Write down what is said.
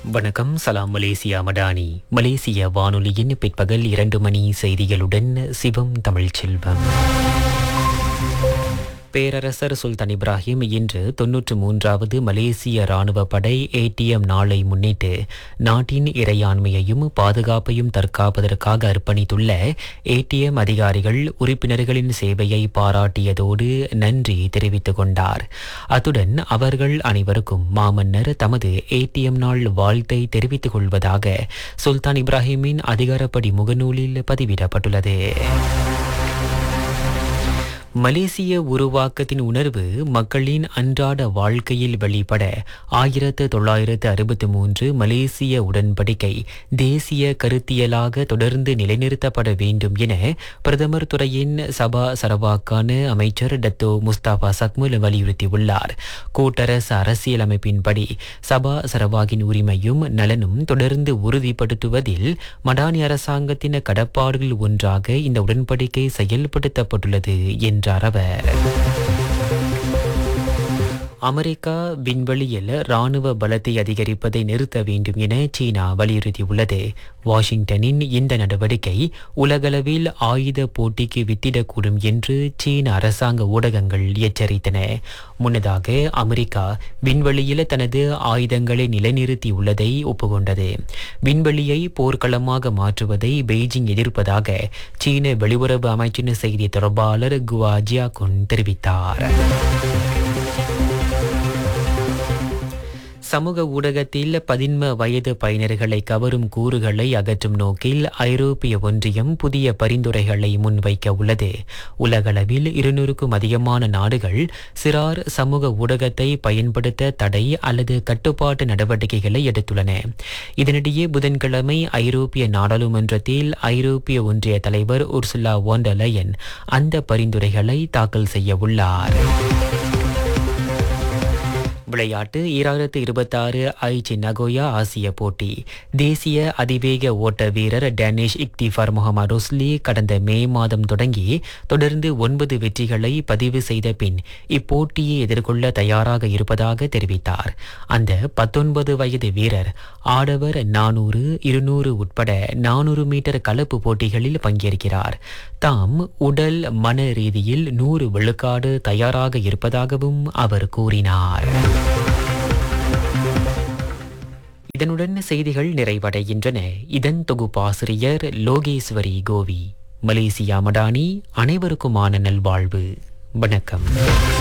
வணக்கம் சலாம் மலேசியா மடானி மலேசிய வானொலியின் பிற்பகல் இரண்டு மணி செய்திகளுடன் சிவம் தமிழ்ச்செல்வம் பேரரசர் சுல்தான் இப்ராஹிம் இன்று தொன்னூற்று மூன்றாவது மலேசிய ராணுவ படை ஏடிஎம் நாளை முன்னிட்டு நாட்டின் இறையாண்மையையும் பாதுகாப்பையும் தற்காப்பதற்காக அர்ப்பணித்துள்ள ஏடிஎம் அதிகாரிகள் உறுப்பினர்களின் சேவையை பாராட்டியதோடு நன்றி தெரிவித்துக் கொண்டார் அத்துடன் அவர்கள் அனைவருக்கும் மாமன்னர் தமது ஏடிஎம் நாள் வாழ்த்தை தெரிவித்துக் கொள்வதாக சுல்தான் இப்ராஹிமின் அதிகாரப்படி முகநூலில் பதிவிடப்பட்டுள்ளது மலேசிய உருவாக்கத்தின் உணர்வு மக்களின் அன்றாட வாழ்க்கையில் வெளிப்பட ஆயிரத்து தொள்ளாயிரத்து அறுபத்தி மூன்று மலேசிய உடன்படிக்கை தேசிய கருத்தியலாக தொடர்ந்து நிலைநிறுத்தப்பட வேண்டும் என பிரதமர் துறையின் சபா சரவாக்கான அமைச்சர் டத்தோ முஸ்தாபா சக்முல் வலியுறுத்தியுள்ளார் கூட்டரசு அரசியலமைப்பின்படி சபா சரவாகின் உரிமையும் நலனும் தொடர்ந்து உறுதிப்படுத்துவதில் மடானி அரசாங்கத்தின் கடப்பாடுகள் ஒன்றாக இந்த உடன்படிக்கை செயல்படுத்தப்பட்டுள்ளது என்றார் அவர் அமெரிக்கா விண்வெளியில் ராணுவ பலத்தை அதிகரிப்பதை நிறுத்த வேண்டும் என சீனா வலியுறுத்தியுள்ளது வாஷிங்டனின் இந்த நடவடிக்கை உலகளவில் ஆயுத போட்டிக்கு வித்திடக்கூடும் என்று சீன அரசாங்க ஊடகங்கள் எச்சரித்தன முன்னதாக அமெரிக்கா விண்வெளியில் தனது ஆயுதங்களை நிலைநிறுத்தியுள்ளதை ஒப்புக்கொண்டது விண்வெளியை போர்க்களமாக மாற்றுவதை பெய்ஜிங் எதிர்ப்பதாக சீன வெளியுறவு அமைச்சின் செய்தி தொடர்பாளர் குவா ஜியாகுன் தெரிவித்தார் சமூக ஊடகத்தில் பதின்ம வயது பயனர்களை கவரும் கூறுகளை அகற்றும் நோக்கில் ஐரோப்பிய ஒன்றியம் புதிய பரிந்துரைகளை முன்வைக்க உள்ளது உலகளவில் இருநூறுக்கும் அதிகமான நாடுகள் சிறார் சமூக ஊடகத்தை பயன்படுத்த தடை அல்லது கட்டுப்பாட்டு நடவடிக்கைகளை எடுத்துள்ளன இதனிடையே புதன்கிழமை ஐரோப்பிய நாடாளுமன்றத்தில் ஐரோப்பிய ஒன்றிய தலைவர் உர்சுலா வாண்டலயன் அந்த பரிந்துரைகளை தாக்கல் செய்ய உள்ளார் விளையாட்டு ஈராயிரத்து இருபத்தாறு ஐச்சி நகோயா ஆசிய போட்டி தேசிய அதிவேக ஓட்ட வீரர் டேனிஷ் இக்திஃபார் முகமது ருஸ்லி கடந்த மே மாதம் தொடங்கி தொடர்ந்து ஒன்பது வெற்றிகளை பதிவு செய்த பின் இப்போட்டியை எதிர்கொள்ள தயாராக இருப்பதாக தெரிவித்தார் அந்த பத்தொன்பது வயது வீரர் ஆடவர் நானூறு இருநூறு உட்பட நானூறு மீட்டர் கலப்பு போட்டிகளில் பங்கேற்கிறார் தாம் உடல் மன ரீதியில் நூறு விழுக்காடு தயாராக இருப்பதாகவும் அவர் கூறினார் இதனுடன் செய்திகள் நிறைவடைகின்றன இதன் தொகுப்பாசிரியர் லோகேஸ்வரி கோவி மலேசியா மடானி அனைவருக்குமான நல்வாழ்வு வணக்கம்